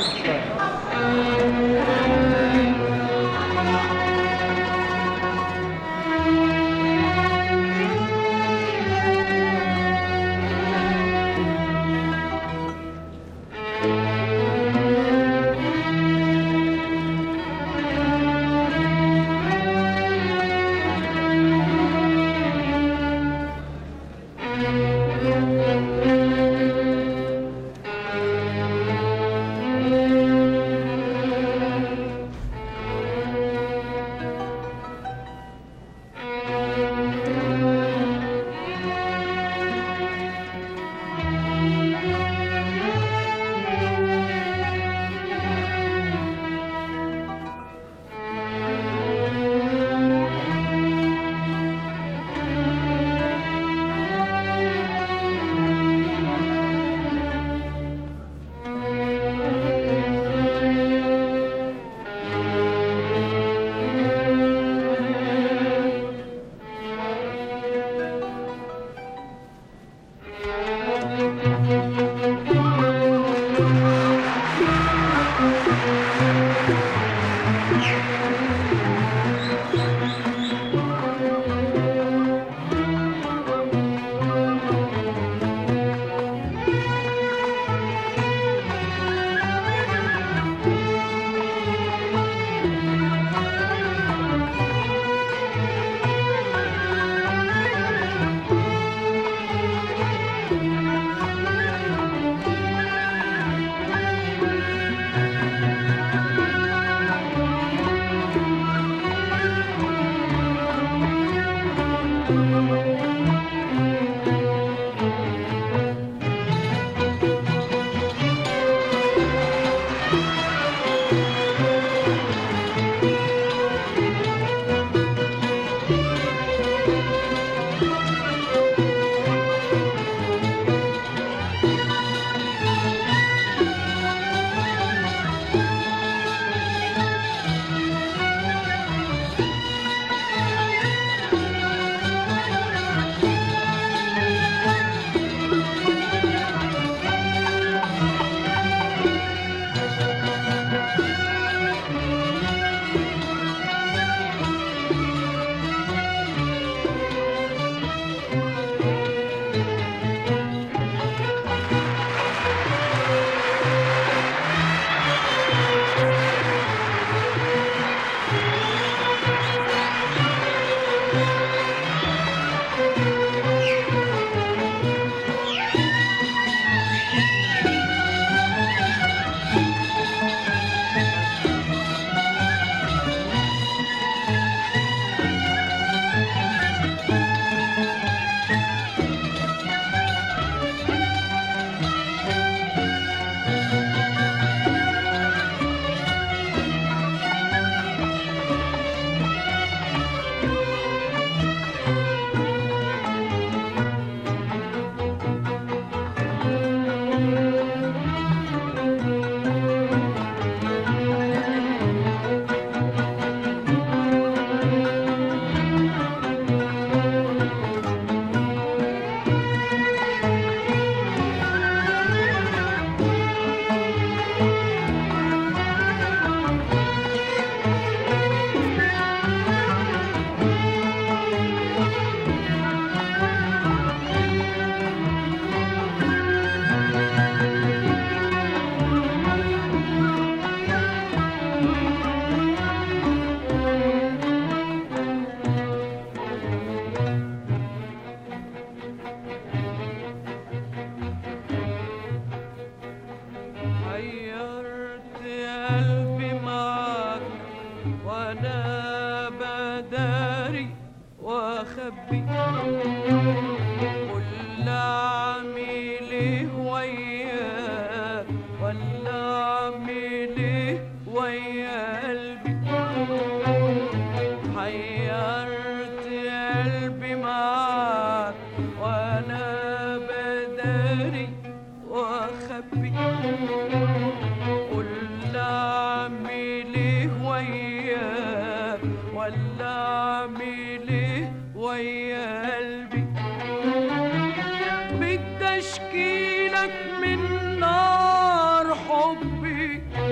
اشكيلك من نار حبي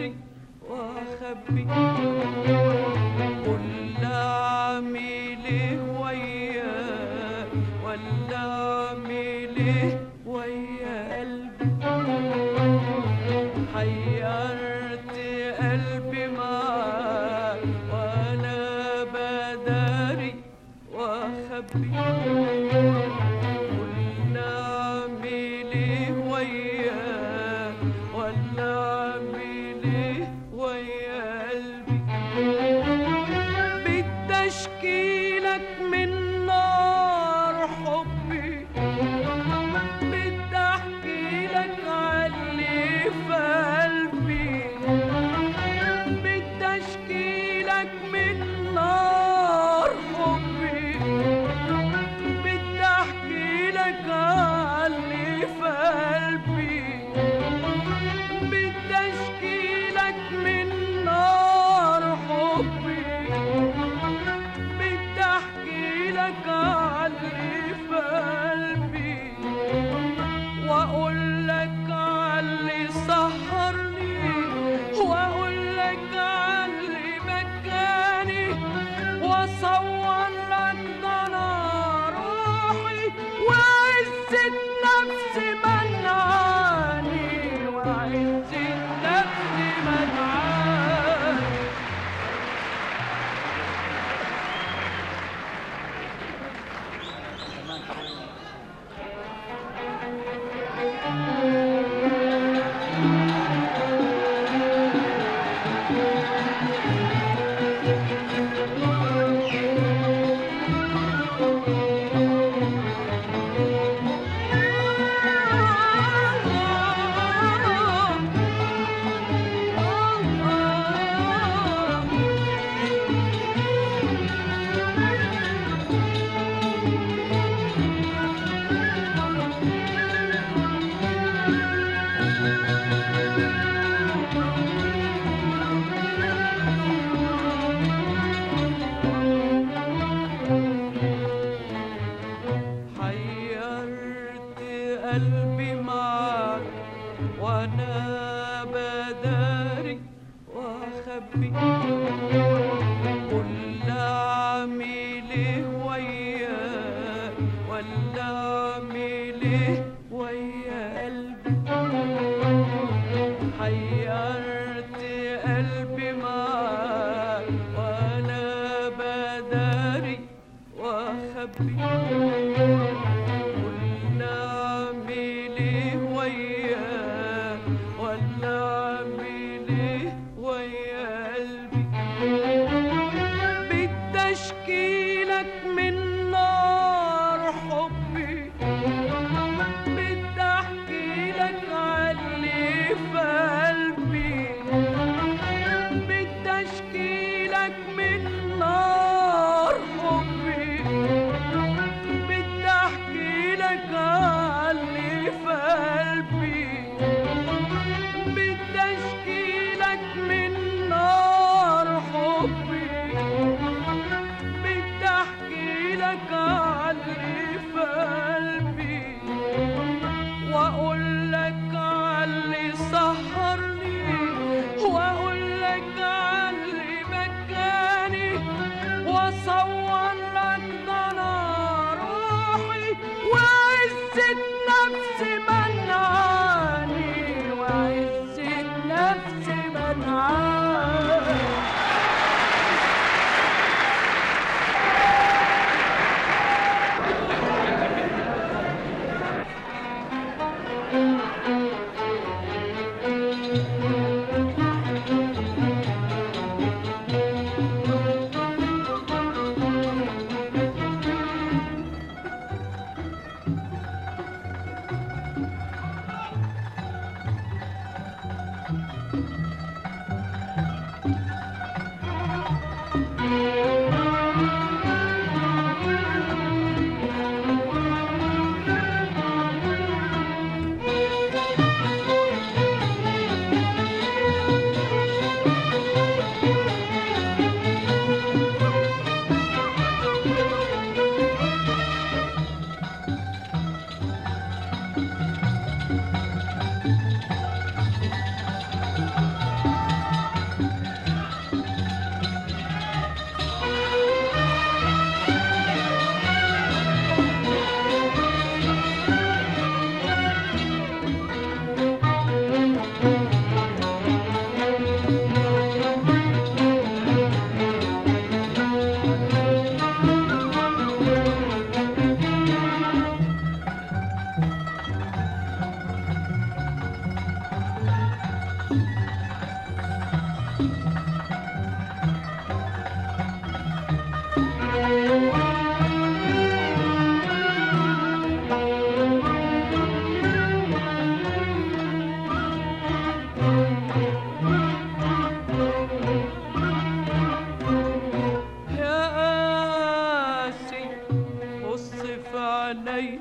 بداري واخبي قول اعمل ايه وياك ولا اعمل ايه ويا قلبي حيرت قلبي معاك وانا بداري واخبي قلنا اعمل ايه وياك ولا اعمل ايه ويا قلبي بدي اشكيلك من نار حبي بدي احكي لك علي في قلبي بدي اشكي لك من نار حبي بدي احكي لك علي في قلبي بدي اشكي لك من نار حبي بدي احكي لك علي في قلبي واقول لك علي سهرني واقول لك علي مكاني واصور لك ضنا روحي وعزة نفسي منعاني وعزة نفسي منعاني حيرت قلبي معاك وانا بداري واخبي قول اعمل ايه وياك ولا اعمل ايه ويا قلبي حيرت قلبي معاك وانا بداري واخبي قلنا اعمل ايه وياك ولا اعمل ايه ويا قلبي بدي اشكي لك من نار حبي بدي احكي لك علي في قلبي بدي اشكي لك من نار حبي بدي احكي لك علي في قلبي بدي اشكي لك من نار حبي بدي احكي لك علي في قلبي واقول لك علي سهرني واقول لك علي مكاني واصور لك ضنا روحي وعزة نفسي منعاني وعزة نفسي منعاني يا قاسي بص في عيني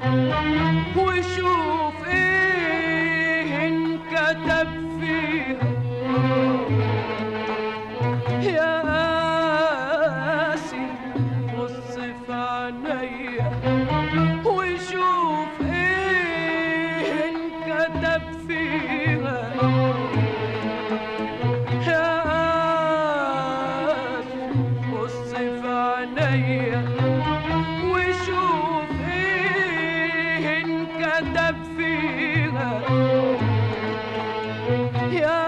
وشوف ايه انكتب فيها يا قاسي بص في عيني وشوف ايه انكتب فيها يا قاسي بص في عينيا وشوف ايه انكتب فيها يا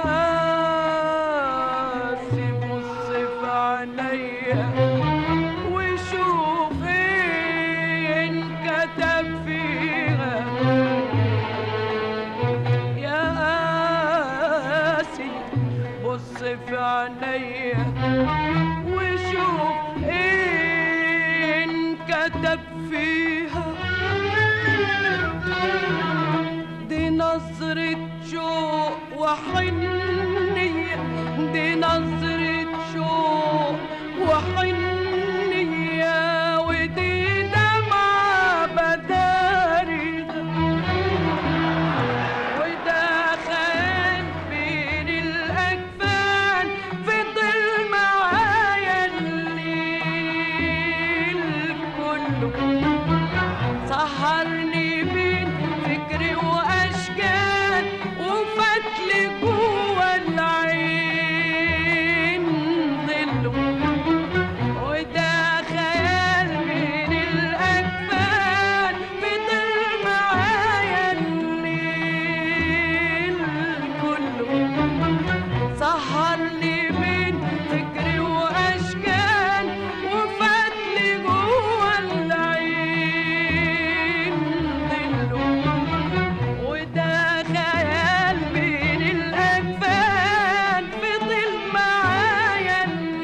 قاسي بص في عينيا وشوف ايه انكتب فيها يا قاسي بص في عينيا وشوف ايه انكتب فيها دي نظرة شوق وحنية دي نظرة شوق وحنية ودي دمعة بداري وده خان بين الأكفان فضل معايا الليل كله سهرني بين فكري وأشكال وفتلي جوا العين ظله وده خيال بين الأكفان فضل معايا الليل كله سهرني بين فكري واشكال وفاتلي جوا العين ظله وده خيال بين الاكفان فضل معايا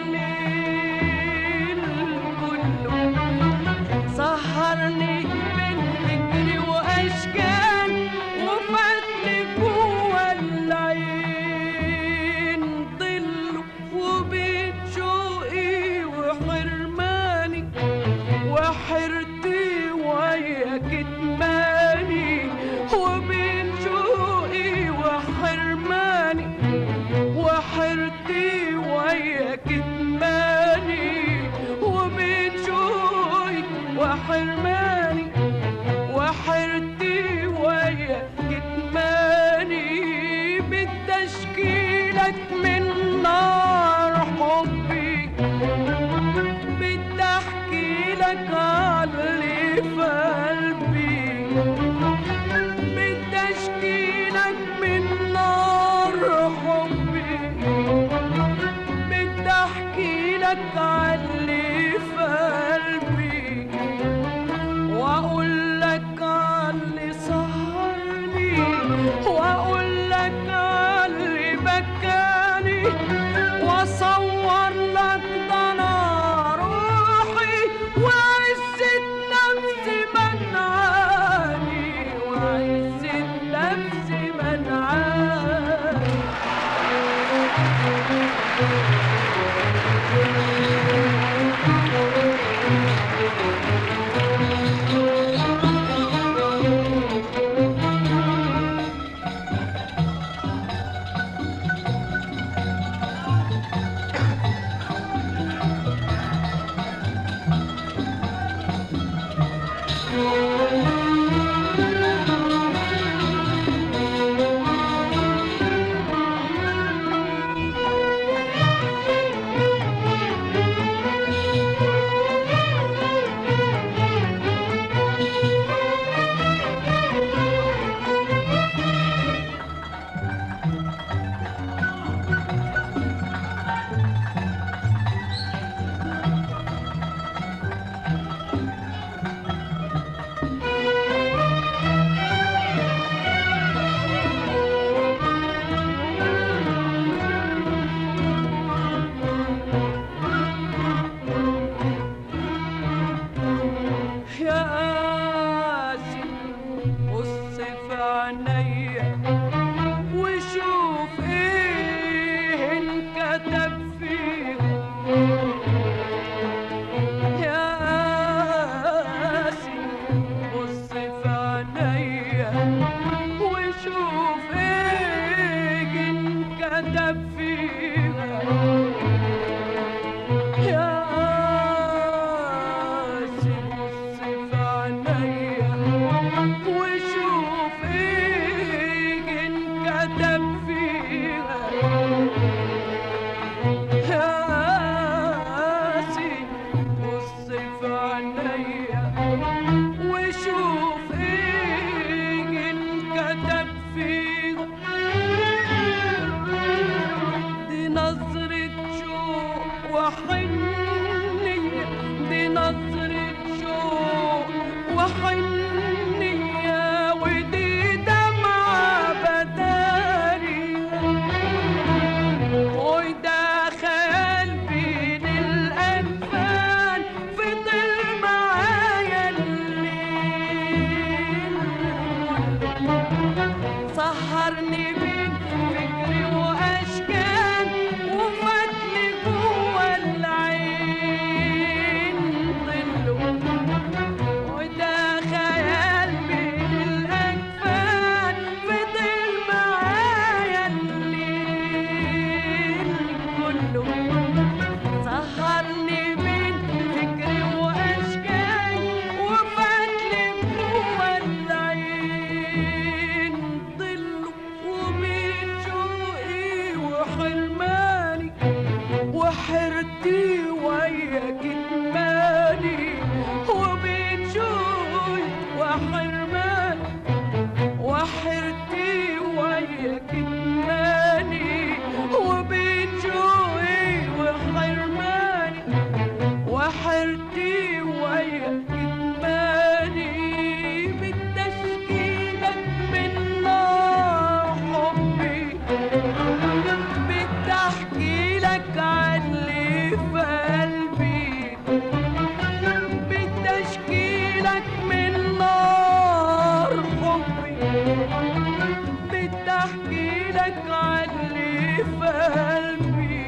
الليل كله سهرني بين فكري واشكال وفاتلي جوا العين ضل وبين شوقي وحرماني وحرتي ويا كتماني وبين شوقي وحرماني وحرتي ويا كتماني وبين شوقي وحرماني وحرتي ويا كتماني بالتشكيلك من نار حبي بدي احكي لك على اللي في قلبي بدي اشكي لك من نار حبي بدي احكي لك على اللي في قلبي واقول لك على اللي سهرني واقول لك على اللي بكاني واصور لك ضنا روحي وعزة نفسي منعاني وعزة نفسي منعاني فيها يا قاسي بص في عينيا وشوف ايه انكتب فيها يا قاسي بص في عينيا وشوف ايه انكتب فيها دي نظرة شوق وحنية دي نظرة شوق وحنية ودي دمعة بدارية وده خيال بين الأكفان فضل معايا الليل سهرني بين فكري واشكال وفاتني جوه العين ظله وده خيال بين الاكفان فضل معايا الليل كله سهرني بين فكري واشكال وفاتلي جوه العين ضله وبين شوقي وحرماني وحرتي ويا كتماني وبين شوقي وحرماني وحرتي ويا كتماني وبين جوعي وحرماني وحرتي ويا كتماني بالتشكيلك من نار حبي بتحكي لك عن اللي في قلبي بتشكيلك من نار حبي بتحكي لك عن اللي في قلبي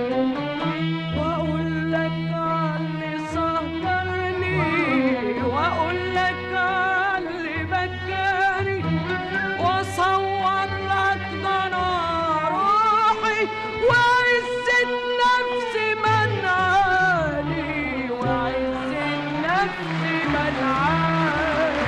واقول لك عن اللي سهرني واقول لك عن اللي بكاني واصور لك ضنا روحي وعزة نفسي منعاني وعزة نفسي منعاني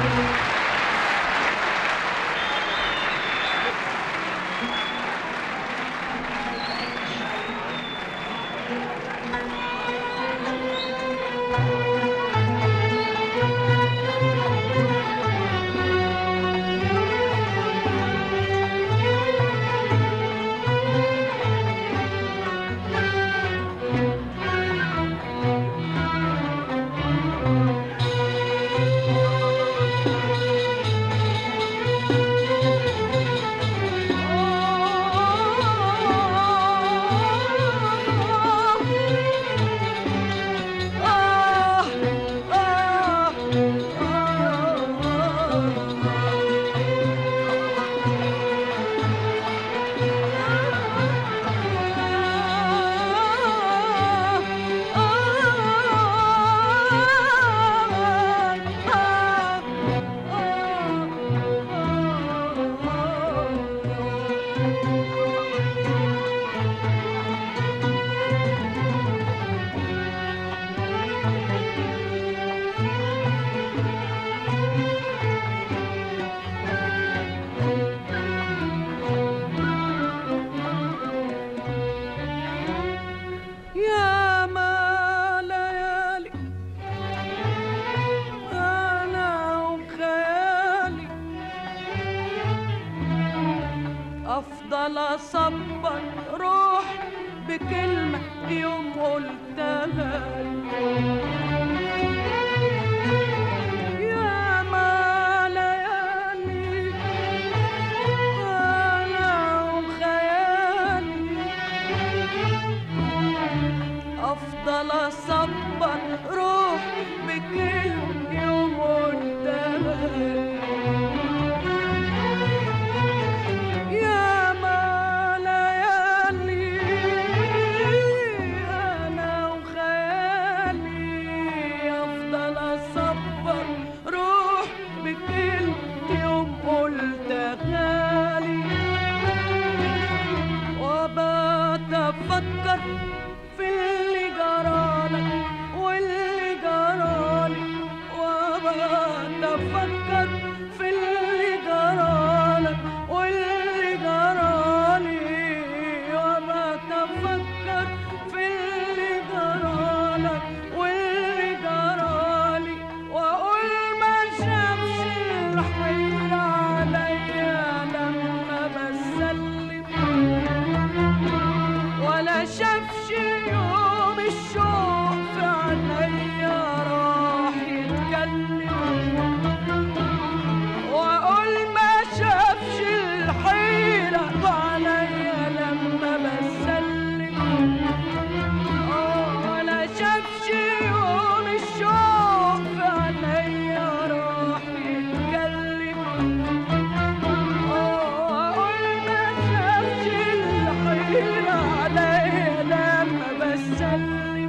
يا ما ليالي أنا وخيالي أفضل أصبر روح بكلمة يوم قلتها يا ما ليالي أنا وخيالي افضل اصبر روح بكل يوم قدامك يا ما ليالي انا وخيالي افكر في اللي جرالك واللي جرالي وابات افكر في اللي جرالك واللي جرالي وابات افكر في اللي جرالك واللي جرالي واقول ما شافش الحيرة عليا لما بسلم ولا شافش يوم الشوق في عينيا راح يتكلم واقول ما شافش الحيرة عليا لما بسلم آه، ولا شافش يوم الشوق في عينيا راح يتكلم أقول ما شافش الحيرة عليا لما بسلم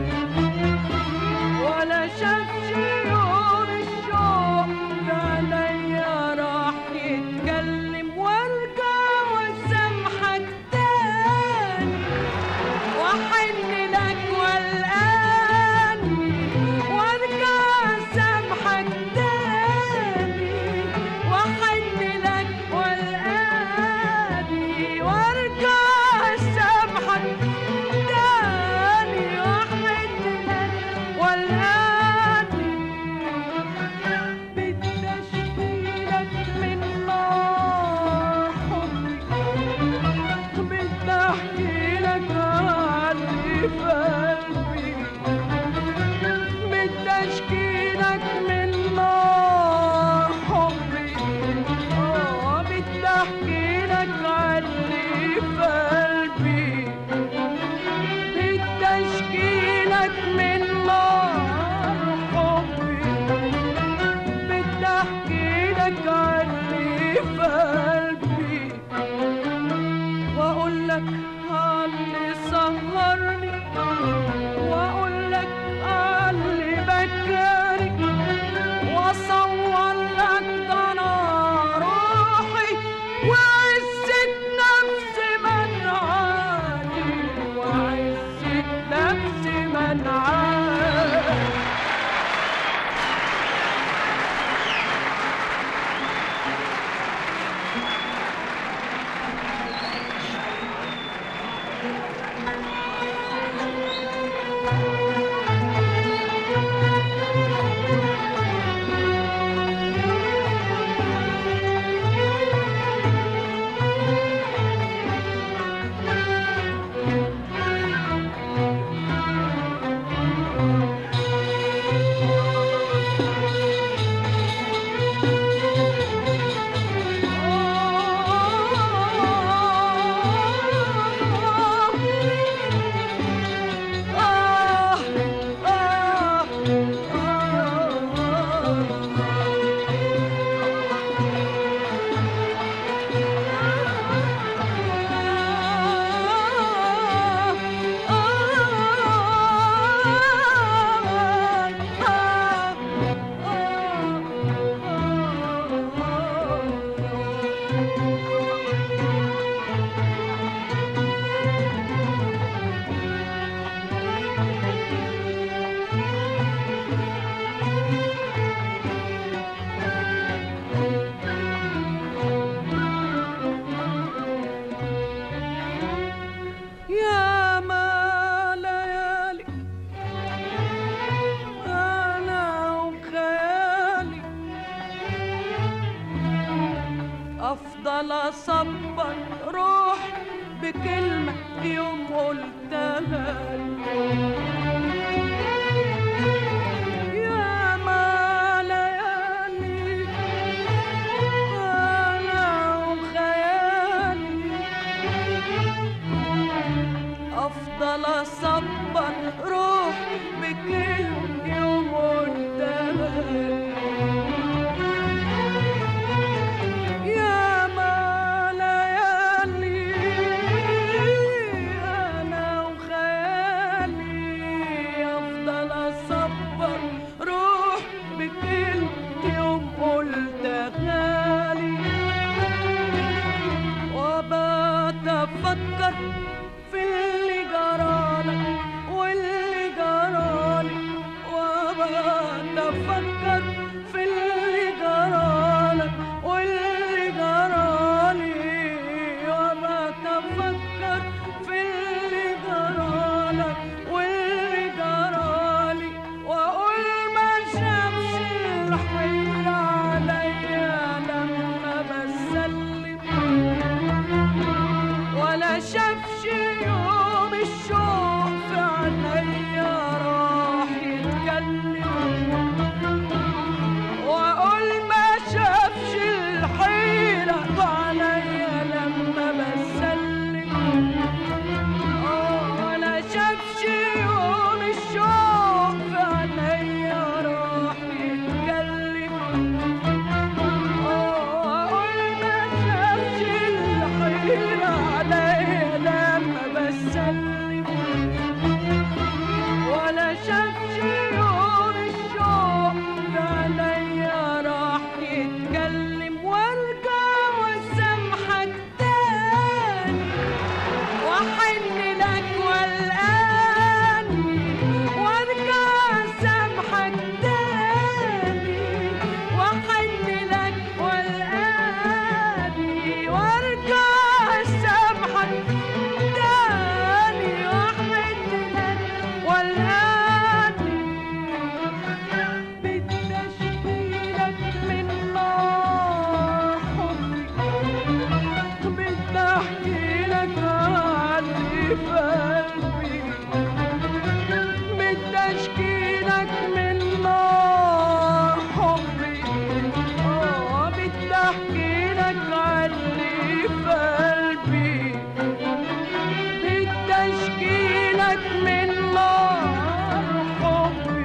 ولا شافش يوم الشوق عليا راح يتكلم وارجع واسامحك تاني واحن لك والاني وارجع اسامحك تاني واحن لك والاني وارجع اسامحك تاني واحن لك والاني بتشكيلك من نار حبي بتحكي لك عني في قلبي بتشكيلك من نار حبي اه بتحكي لك عني في قلبي بتشكيلك من نار حبي بتحكي لك عني في قلبي واقول لك اللي سهرني واقول لك اللي بكاني واصور لك ضنا روحي وعزة نفسي منعاني وعزة نفسي منعاني يا ما ليالي أنا وخيالي أفضل أصبر روح بكلمة يوم قلتها يا ما ليالي أنا وخيالي افضل اصبر روح بكل يوم قدامك يا ما ليالي انا وخيالي افضل اصبر روح بكل يوم قلت غالي وبات افكر في يتكلم ولا شافش يوم الشوق ده عليا راح يتكلم وارجع واسامحك تاني واحن لك والاني وارجع اسامحك تاني واحن لك والاني وارجع اسامحك تاني واحن لك والاني بتشكيلك من نار حبي بتحكي لك عني في قلبي بتشكيلك من نار حبي اه بتحكي لك عني في قلبي بتشكيلك من نار حبي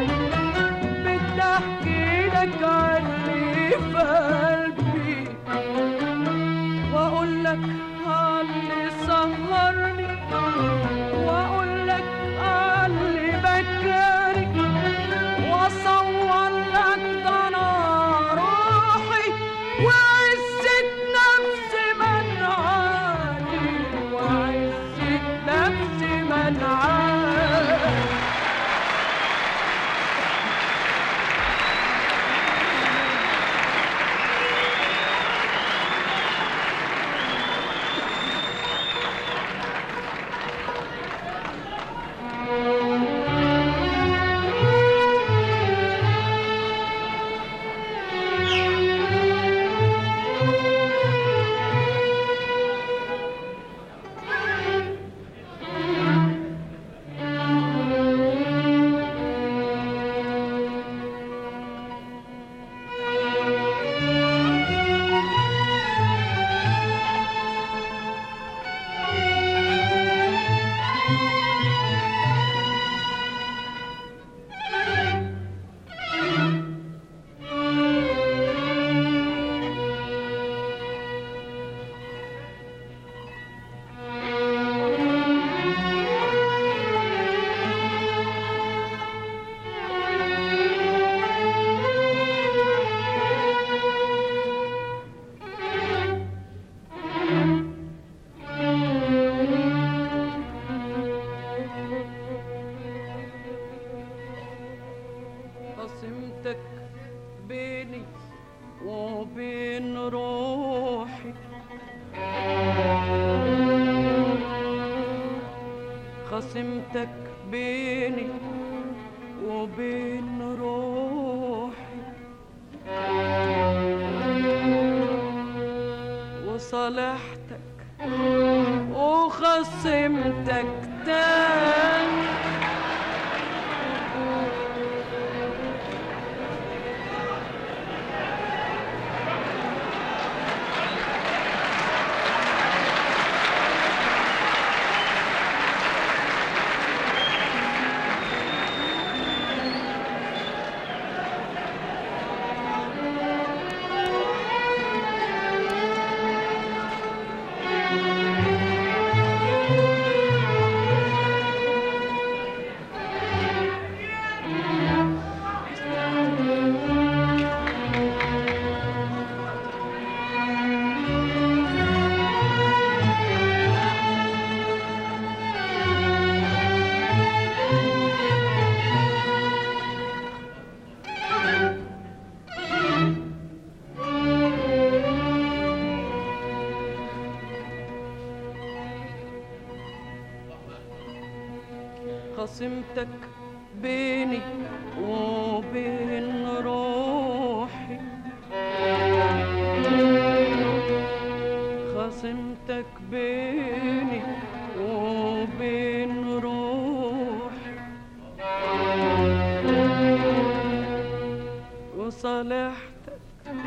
بتحكي لك عني في قلبي واقول لك اللي سهرني واقول لك اللي بكاني واصور لك ده انا روحي وعزة نفسي منعاني وعزة نفسي منعاني قسمتك بيني وبين روحي خصمتك بيني وبين روحي وصالحتك وخصمتك تاني خصمتك بيني وبين روحي خصمتك بيني وبين روحي وصالحتك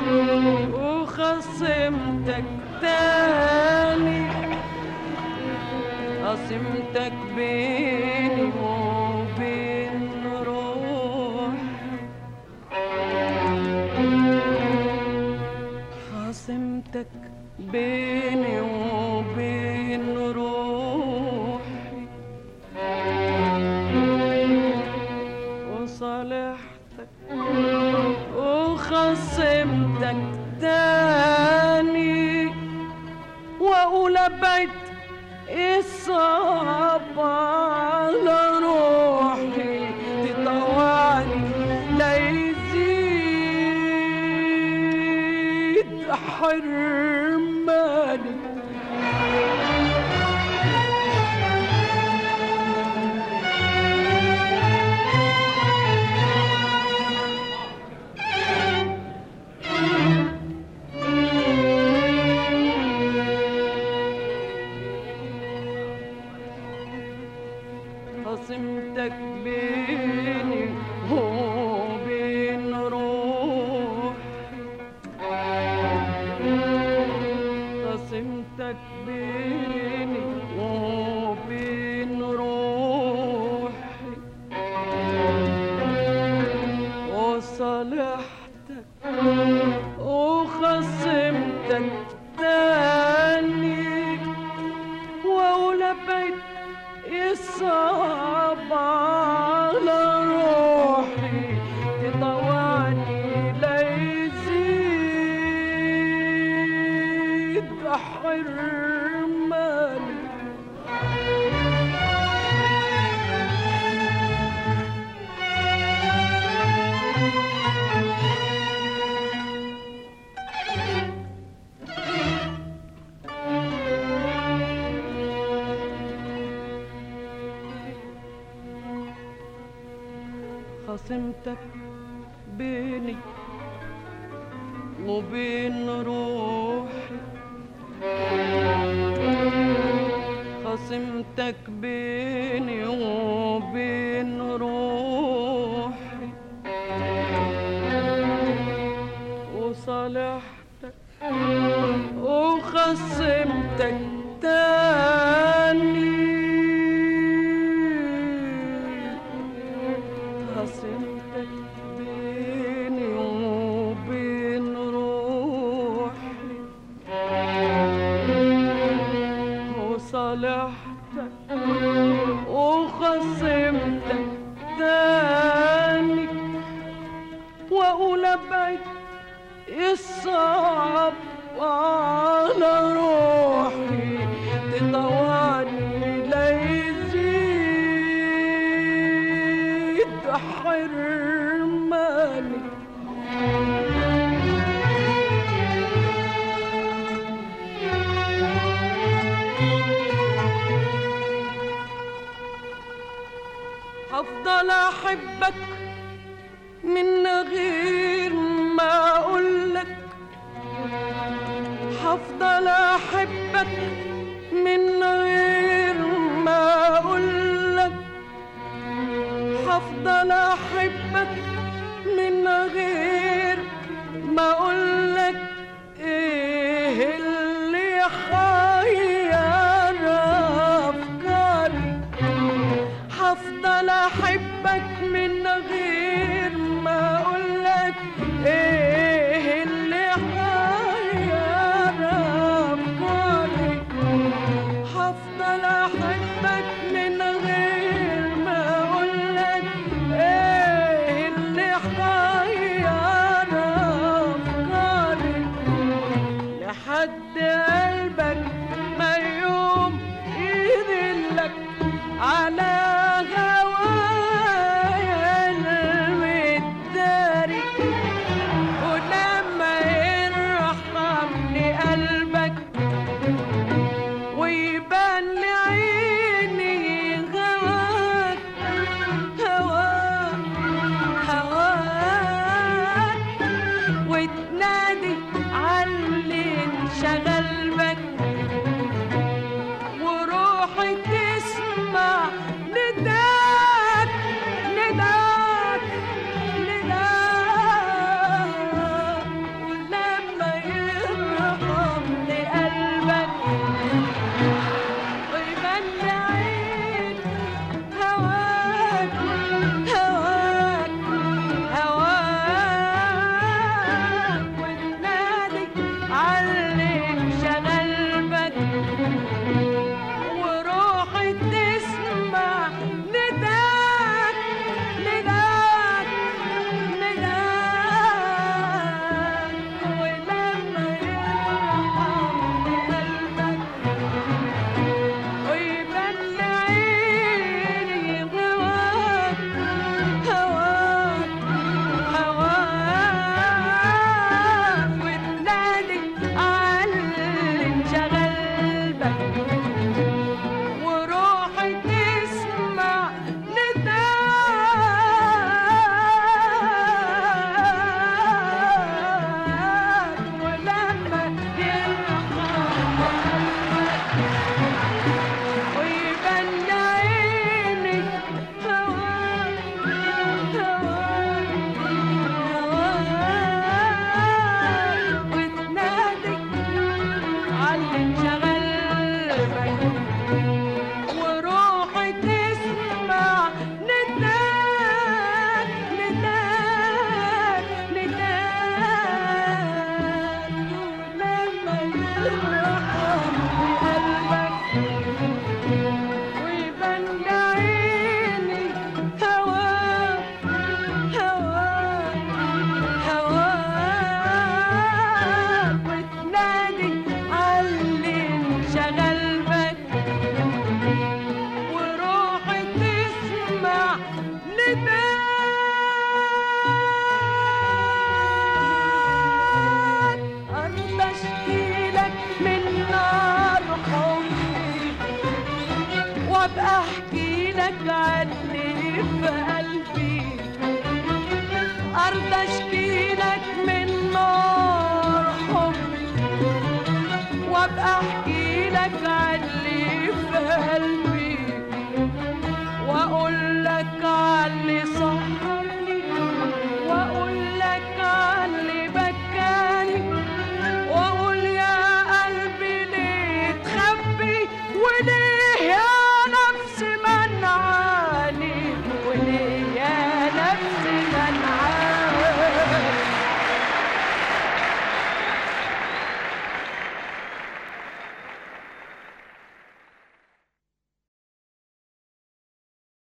وخصمتك تاني قسمتك بيني وبين روحي خصمتك بيني وبين روحي حرماني خصمتك بيني وبين روح خصمتك بيني وبين روحي وصالحتك وخصمتك تاني ولبيت يصعب على روحي تطوعني ليزيد حرماني خصمتك بيني وبين روحي خصمتك بيني وبين روحي وصالحتك وخصمتك تاني خصمتك بيني وبين روحي وصالحتك وخصمتك تاني واقول ابعد الصعب على روحي تطوعني ليزيد حرماني هفضل احبك من غير ما اقولك هفضل احبك من غير ما اقولك هفضل احبك من غير ما اقولك ايه اللي حير افكاري هفضل احبك من غير ما اقولك ايه اللي حير افكاري هفضل احبك من غير ما اقولك ايه اللي حير افكاري لحد قلبك ما يوم يذلك على هوايا المداري ولما يرحمني قلبك ويبان لعيني هواك هواك هواك وتنادي علي انشغل بك وروحي تسمع وابقى احكي لك عني في قلبي ارضى اشكي لك من نار حبي وابقى احكي لك عني في قلبي